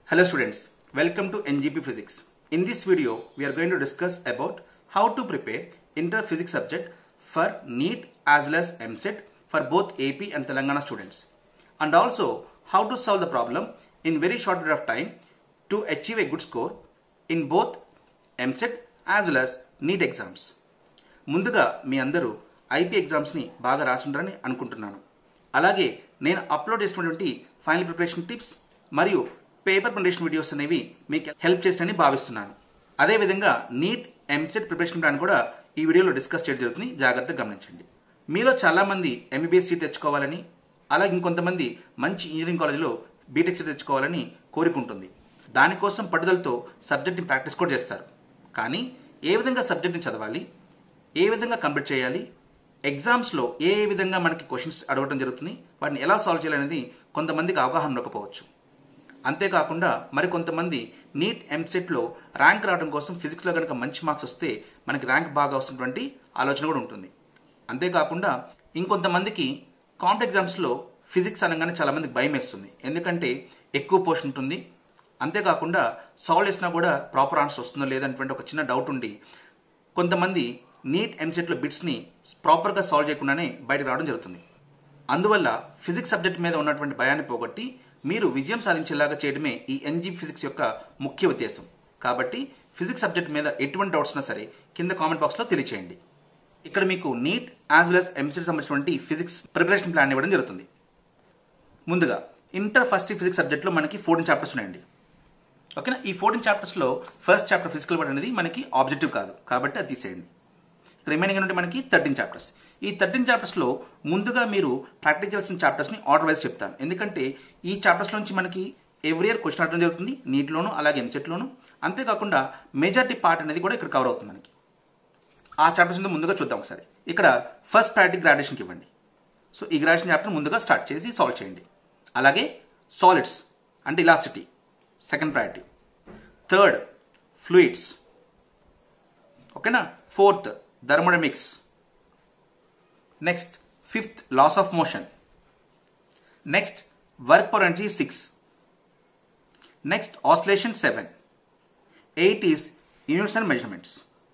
Hello students, welcome to NGP Physics. In this video, we are going to discuss about how to prepare inter physics subject for NEET as well as MSET for both AP and Telangana students. And also how to solve the problem in very short period of time to achieve a good score in both MSET as well as NEET exams. ముందుగా మీ అందరూ IP ఎగ్జామ్స్ని బాగా రాసుంటారని అనుకుంటున్నాను అలాగే నేను upload చేసినటువంటి final preparation tips మరియు paper presentation videos అనేవి మీకు హెల్ప్ చేస్తాయని భావిస్తున్నాను అదేవిధంగా నీట్ ఎంసెట్ ప్రిపరేషన్ ప్లాన్ కూడా ఈ వీడియోలో డిస్కస్ చేయడం జరుగుతుంది జాగ్రత్తగా గమనించండి మీలో చాలామంది ఎంబీబీఎస్ సీట్ తెచ్చుకోవాలని అలాగే ఇంకొంతమంది మంచి ఇంజనీరింగ్ కాలేజీలో బీటెక్ సీట్ తెచ్చుకోవాలని కోరుకుంటుంది దానికోసం పట్టుదలతో సబ్జెక్ట్ని ప్రాక్టీస్ కూడా చేస్తారు కానీ ఏ విధంగా సబ్జెక్ట్ని చదవాలి ఏ విధంగా కంప్లీట్ చేయాలి ఎగ్జామ్స్లో ఏ ఏ విధంగా మనకి క్వశ్చన్స్ అడగడం జరుగుతుంది వాటిని ఎలా సాల్వ్ చేయాలనేది కొంతమందికి అవగాహన ఉండకపోవచ్చు అంతేకాకుండా మరి కొంతమంది నీట్ ఎంసెట్లో ర్యాంక్ రావడం కోసం ఫిజిక్స్లో కనుక మంచి మార్క్స్ వస్తే మనకి ర్యాంక్ బాగా వస్తున్నటువంటి ఆలోచన కూడా ఉంటుంది అంతేకాకుండా ఇంకొంతమందికి కాంపిట్ ఎగ్జామ్స్లో ఫిజిక్స్ అనగానే చాలా మందికి భయం వేస్తుంది ఎందుకంటే ఎక్కువ పోర్షన్ ఉంటుంది అంతేకాకుండా సాల్వ్ చేసినా కూడా ప్రాపర్ ఆన్సర్ వస్తుందో లేదనేటువంటి ఒక చిన్న డౌట్ ఉండి కొంతమంది నీట్ ఎంసెట్లో బిట్స్ని ప్రాపర్గా సాల్వ్ చేయకుండానే బయటకు రావడం జరుగుతుంది అందువల్ల ఫిజిక్స్ సబ్జెక్ట్ మీద ఉన్నటువంటి భయాన్ని పోగొట్టి మీరు విజయం సాధించేలాగా చేయడమే ఈ ఎన్జీ ఫిజిక్స్ యొక్క ముఖ్య ఉద్దేశం కాబట్టి ఫిజిక్స్ సబ్జెక్ట్ మీద ఎటువంటి డౌట్స్ ఉన్నా సరే కింద కామెంట్ బాక్స్లో తెలియచేయండి ఇక్కడ మీకు NEET as well as EAMCET సంబంధించినటువంటి ఫిజిక్స్ ప్రిపరేషన్ ప్లాన్ ఇవ్వడం జరుగుతుంది ముందుగా ఇంటర్ ఫస్ట్ ఫిజిక్స్ సబ్జెక్ట్లో మనకి ఫోర్టీన్ చాప్టర్స్ ఉన్నాయండి ఓకేనా ఈ ఫోర్టీన్ చాప్టర్స్లో ఫస్ట్ చాప్టర్ ఫిజికల్ వర్డ్ అనేది మనకి ఆబ్జెక్టివ్ కాదు కాబట్టి అది తీసేయండి రిమైనింగ్ నుండి మనకి థర్టీన్ చాప్టర్స్ ఈ థర్టీన్ చాప్టర్స్లో ముందుగా మీరు ప్రాక్టీస్ చేయాల్సిన చాప్టర్స్ని ఆర్డర్ వైజ్ చెప్తాను ఎందుకంటే ఈ చాప్టర్స్ నుంచి మనకి ఎవ్రీ ఇయర్ క్వశ్చన్ అడగడం జరుగుతుంది నీట్లోను అలాగే ఎంసెట్లోను అంతేకాకుండా మెజారిటీ పార్ట్ అనేది కూడా ఇక్కడ కవర్ అవుతుంది మనకి ఆ చాప్టర్స్ ముందుగా చూద్దాం ఒకసారి ఇక్కడ ఫస్ట్ ప్రయారిటీ గ్రాడ్యుయేషన్కి ఇవ్వండి సో ఈ గ్రాడ్యుయేషన్ చాప్టర్ ముందుగా స్టార్ట్ చేసి సాల్వ్ చేయండి అలాగే సాలిడ్స్ అంటే elasticity second priority third fluids ఓకేనా fourth thermodynamics next fifth laws of motion next work power energy six next oscillation seven eight is units and measurements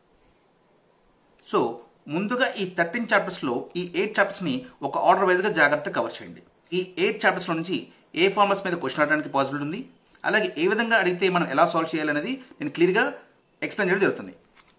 so ముందుగా ఈ thirteen చాప్టర్స్లో ఈ eight చాప్టర్స్ని ఒక order వైజ్గా జాగ్రత్తగా కవర్ చేయండి ఈ ఎయిట్ చాప్టర్స్లో నుంచి ఏ ఫార్మర్స్ మీద క్వశ్చన్ అడగడానికి పాసిబిలిటీ ఉంది అలాగే ఏ విధంగా అడిగితే మనం ఎలా సాల్వ్ చేయాలనేది నేను క్లియర్గా ఎక్స్ప్లెయిన్ చేయడం జరుగుతుంది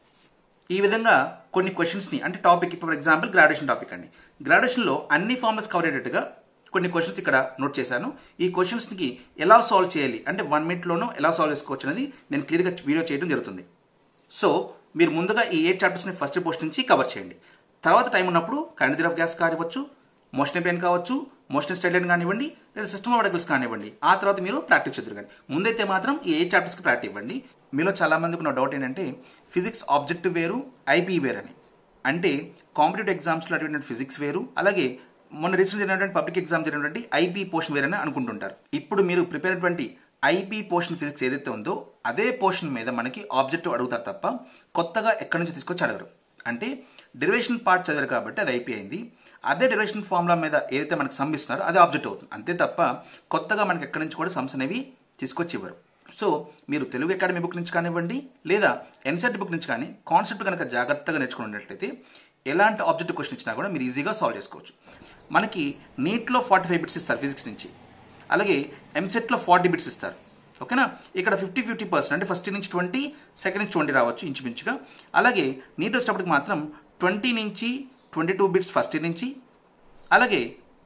ఈ విధంగా కొన్ని క్వశ్చన్స్ని అంటే topic for example gravitation topic అండి గ్రాడ్యుయేషన్లో అన్ని ఫార్మర్స్ కవర్ అయ్యేటట్టుగా కొన్ని క్వశ్చన్స్ ఇక్కడ నోట్ చేశాను ఈ క్వశ్చన్స్కి ఎలా సాల్వ్ చేయాలి అంటే వన్ మినిట్లోనూ ఎలా సాల్వ్ చేసుకోవచ్చు అనేది నేను క్లియర్గా వీడియో చేయడం జరుగుతుంది సో మీరు ముందుగా ఈ ఎయిట్ చాప్టర్స్ని ఫస్ట్ పోస్ట్ నుంచి కవర్ చేయండి తర్వాత టైం ఉన్నప్పుడు కైనథిర్ ఆఫ్ గ్యాస్ కానివ్వచ్చు మోషన్ పెయిన్ కావచ్చు మోషన్ స్టైలైన్ కానివ్వండి లేదా సిస్టమ్ ఆఫ్ ఆర్టికల్స్ కానివ్వండి ఆ తర్వాత మీరు ప్రాక్టీస్ చేద్దరు కానీ ముందైతే మాత్రం ఈ ఎయిట్ చాప్టర్స్కి ప్రాక్టీస్ ఇవ్వండి మీలో చాలా మందికి ఉన్న డౌట్ ఏంటంటే ఫిజిక్స్ ఆబ్జెక్టివ్ వేరు ఐపీ వేరు అని అంటే కాంపిటేటివ్ ఎగ్జామ్స్లో అటువంటి ఫిజిక్స్ వేరు అలాగే మొన్న రీసెంట్ జరిగినటువంటి పబ్లిక్ ఎగ్జామ్ జరిగినటువంటి ఐపీ పోర్షన్ వేరని అనుకుంటుంటారు ఇప్పుడు మీరు ప్రిపేర్ అయినటువంటి ఐపీ పోర్షన్ ఫిజిక్స్ ఏదైతే ఉందో అదే పోర్షన్ మీద మనకి ఆబ్జెక్టివ్ అడుగుతారు తప్ప కొత్తగా ఎక్కడి నుంచి తీసుకొచ్చి అడగరు అంటే డెరివేషన్ పార్ట్ చదివారు కాబట్టి అది ఐపీ అయింది అదే డెరివేషన్ ఫార్ములా మీద ఏదైతే మనకి సమ్ ఇస్తున్నారో అది ఆబ్జెక్ట్ అవుతుంది అంతే తప్ప కొత్తగా మనకి ఎక్కడి నుంచి కూడా సమ్స్ అనేవి తీసుకొచ్చి ఇవ్వరు సో మీరు తెలుగు అకాడమీ బుక్ నుంచి కానివ్వండి లేదా ఎన్సెట్ బుక్ నుంచి కానీ కాన్సెప్ట్ కనుక జాగ్రత్తగా నేర్చుకున్నట్లయితే ఎలాంటి ఆబ్జెక్టివ్ క్వశ్చన్ ఇచ్చినా కూడా మీరు ఈజీగా సాల్వ్ చేసుకోవచ్చు మనకి నీట్లో ఫార్టీ ఫైవ్ బిట్స్ ఇస్తారు ఫిజిక్స్ నుంచి అలాగే ఎంసెట్లో ఫార్టీ బిట్స్ ఇస్తారు ఓకేనా ఇక్కడ ఫిఫ్టీ ఫిఫ్టీ పర్సెంట్ అంటే ఫస్ట్ నుంచి ట్వంటీ సెకండ్ నుంచి ట్వంటీ రావచ్చు ఇంచుమించుగా అలాగే నీట్ వచ్చేటప్పటికి మాత్రం ట్వంటీ నుంచి twenty two bits first year నుంచి అలాగే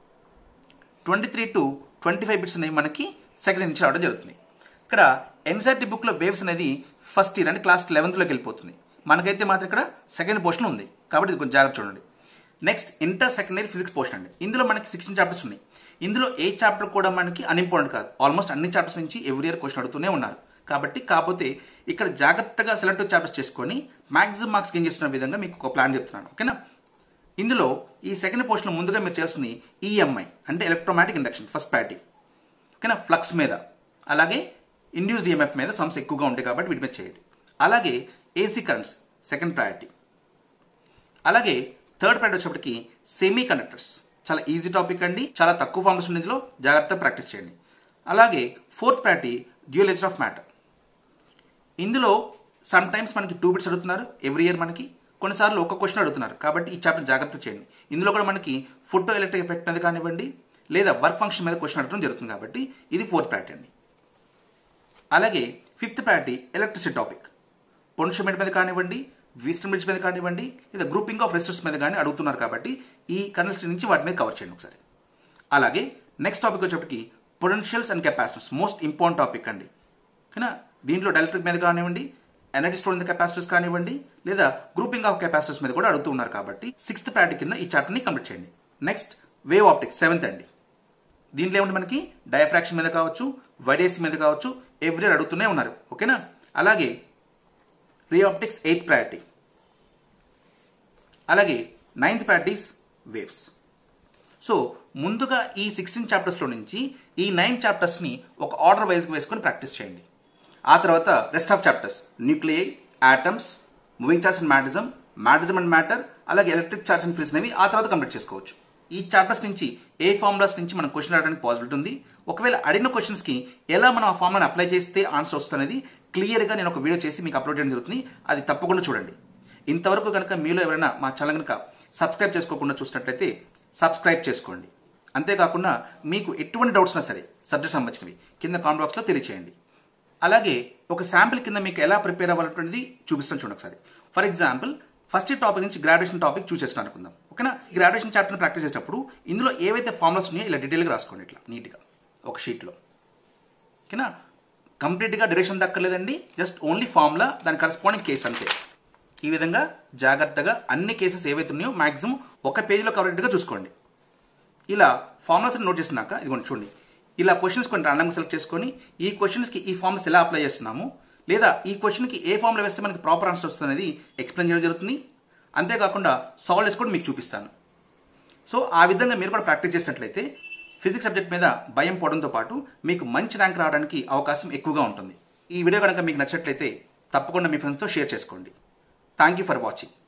twenty three to twenty five bits అనేవి మనకి సెకండ్ నుంచి రావడం జరుగుతుంది ఇక్కడ ఎన్సైటీ బుక్లో వేవ్స్ అనేది ఫస్ట్ ఇయర్ అంటే క్లాస్ లెవెన్త్లోకి వెళ్ళిపోతుంది మనకైతే మాత్రం ఇక్కడ సెకండ్ పోర్షన్ ఉంది కాబట్టి ఇది కొంచెం జాగ్రత్త చూడండి next inter second year physics portion అండి ఇందులో మనకి సిక్స్టీన్ చాప్టర్స్ ఉన్నాయి ఇందులో ఏ చాప్టర్ కూడా మనకి అన్ఇంపార్టెంట్ కాదు ఆల్మోస్ట్ అన్ని చాప్టర్స్ నుంచి ఎవ్రీ ఇయర్ క్వశ్చన్ అడుగుతూనే ఉన్నారు కాబట్టి కాకపోతే ఇక్కడ జాగ్రత్తగా సెలెక్టివ్ చాప్టర్స్ చేసుకొని మాక్సిమం మార్క్స్ గెయిన్ చేస్తున్న విధంగా మీకు ఒక ప్లాన్ చెప్తున్నాను ఓకేనా ఇందులో ఈ సెకండ్ పోర్షన్లో ముందుగా మీరు చేస్తుంది ఈఎంఐ అంటే ఎలక్ట్రోమాటిక్ ఇండక్షన్ ఫస్ట్ ప్రయారిటీ ఓకేనా ఫ్లక్స్ మీద అలాగే ఇండ్యూస్డ్ ఈఎంఎఫ్ మీద సమ్స్ ఎక్కువగా ఉంటాయి కాబట్టి వీటి మీద చేయండి అలాగే ఏసీ కరెంట్స్ సెకండ్ ప్రయారిటీ అలాగే థర్డ్ ప్రయారిటీ వచ్చేప్పటికి సెమీ కండక్టర్స్ చాలా ఈజీ టాపిక్ అండి చాలా తక్కువ ఫార్మ్స్ ఇందులో జాగ్రత్తగా ప్రాక్టీస్ చేయండి అలాగే fourth priority dual nature of matter ఇందులో సమ్ టైమ్స్ మనకి టూ బిట్స్ అడుగుతున్నారు ఎవ్రీ ఇయర్ మనకి కొన్నిసార్లు ఒక క్వశ్చన్ అడుగుతున్నారు కాబట్టి ఈ చాప్టర్ జాగ్రత్త చేయండి ఇందులో కూడా మనకి ఫోటో ఎలక్ట్రిక్ ఎఫెక్ట్ మీద కానివ్వండి లేదా వర్క్ ఫంక్షన్ మీద క్వశ్చన్ అడగడం జరుగుతుంది కాబట్టి ఇది ఫోర్త్ ప్యాటర్న్ అండి అలాగే ఫిఫ్త్ ప్యాటీ ఎలక్ట్రిసిటీ టాపిక్ పొన్షమెంట్ మీద కానివ్వండి విస్టమ్ బ్రిడ్జ్ మీద కానివ్వండి లేదా గ్రూపింగ్ ఆఫ్ రెసిస్టర్స్ మీద కానీ అడుగుతున్నారు కాబట్టి ఈ కనెక్షన్ నుంచి వాటి మీద కవర్ చేయండి ఒకసారి అలాగే నెక్స్ట్ టాపిక్ వచ్చేప్పటికి potentials and capacitors most important topic అండి ఓకేనా దీంట్లో ఎలక్ట్రిక్ మీద కానివ్వండి ఎనర్జీ స్టోర్ ఇన్ కెపాసిటర్స్ కానివ్వండి లేదా గ్రూపింగ్ ఆఫ్ కెపాసిటర్స్ మీద కూడా అడుగుతూ ఉన్నారు కాబట్టి సిక్స్త్ ప్రాక్టిక్ కింద ఈ చాప్టర్ని కంప్లీట్ చేయండి నెక్స్ట్ వేవ్ ఆప్టిక్స్ సెవెంత్ అండి దీంట్లో ఏముంది మనకి డయాఫ్రాక్షన్ మీద కావచ్చు వైడేసి మీద కావచ్చు ఎవ్రీ అడుగుతూనే ఉన్నారు ఓకేనా అలాగే రే ఆప్టిక్స్ ఎయిత్ ప్రయారిటీ అలాగే నైన్త్ ప్రాక్టీస్ వేవ్స్ సో ముందుగా ఈ సిక్స్టీన్ చాప్టర్స్లో నుంచి ఈ నైన్ చాప్టర్స్ని ఒక ఆర్డర్ వైజ్గా వేసుకొని ప్రాక్టీస్ చేయండి ఆ తర్వాత rest of chapters nuclei atoms moving charge and magnetism magnetism and matter అలాగే ఎలక్ట్రిక్ చార్జ్ అండ్ ఫీల్డ్స్ అనేవి ఆ తర్వాత కంప్లీట్ చేసుకోవచ్చు ఈ చాప్టర్స్ నుంచి ఏ ఫార్ములాస్ నుంచి మనం క్వశ్చన్ అడగడానికి పాసిబిలిటీ ఉంది ఒకవేళ అడిగిన క్వశ్చన్స్ కి ఎలా మనం ఆ ఫార్ములాని అప్లై చేస్తే ఆన్సర్ వస్తుంది క్లియర్ గా నేను ఒక వీడియో చేసి మీకు అప్లోడ్ చేయడం జరుగుతుంది అది తప్పకుండా చూడండి ఇంతవరకు కనుక మీలో ఎవరైనా మా ఛానల్ కనుక సబ్స్క్రైబ్ చేసుకోకుండా చూసినట్లయితే సబ్స్క్రైబ్ చేసుకోండి అంతేకాకుండా మీకు ఎటువంటి డౌట్స్ ఉన్నా సరే సబ్జెక్ట్ సంబంధించినవి కింద కామెంట్ బాక్స్లో తెలియచేయండి అలాగే ఒక శాంపిల్ కింద మీకు ఎలా ప్రిపేర్ అవ్వాలనేది చూపిస్తాను చూడండి ఒకసారి ఫర్ ఎగ్జాంపుల్ ఫస్ట్ టాపిక్ నుంచి గ్రాడ్యుయేషన్ టాపిక్ చూస్ చేస్తున్నాను అనుకుందాం ఓకేనా ఈ గ్రాడ్యుయేషన్ చాప్టర్ ప్రాక్టీస్ చేసేటప్పుడు ఇందులో ఏవైతే ఫార్ములాస్ ఉన్నాయో ఇలా డీటెయిల్గా రాసుకోండి ఇట్లా నీట్గా ఒక షీట్లో ఓకేనా కంప్లీట్గా డిరేషన్ దక్కలేదండి జస్ట్ ఓన్లీ ఫార్ములా దాని కరస్పాండింగ్ కేసు అంతే ఈ విధంగా జాగ్రత్తగా అన్ని కేసెస్ ఏవైతే ఉన్నాయో మాక్సిమం ఒక పేజీలో కవరేట్గా చూసుకోండి ఇలా ఫార్ములాస్ నోట్ చేసినాక ఇదిగోండి చూడండి ఇలా క్వశ్చన్స్ కొన్ని ర్యాండమ్గా సెలెక్ట్ చేసుకొని ఈ క్వశ్చన్స్కి ఈ ఫార్మ్స్ ఎలా అప్లై చేస్తున్నాము లేదా ఈ క్వశ్చన్కి ఏ ఫార్ములా వేస్తే మనకి ప్రాపర్ ఆన్సర్ వస్తుంది అనేది ఎక్స్ప్లెయిన్ చేయడం జరుగుతుంది అంతేకాకుండా సాల్వ్ చేసి కూడా మీకు చూపిస్తాను సో ఆ విధంగా మీరు కూడా ప్రాక్టీస్ చేసినట్లయితే ఫిజిక్స్ సబ్జెక్ట్ మీద భయం పోవడంతో పాటు మీకు మంచి ర్యాంక్ రావడానికి అవకాశం ఎక్కువగా ఉంటుంది ఈ వీడియో కనుక మీకు నచ్చినట్లయితే తప్పకుండా మీ ఫ్రెండ్స్తో షేర్ చేసుకోండి థ్యాంక్ యూ ఫర్ వాచింగ్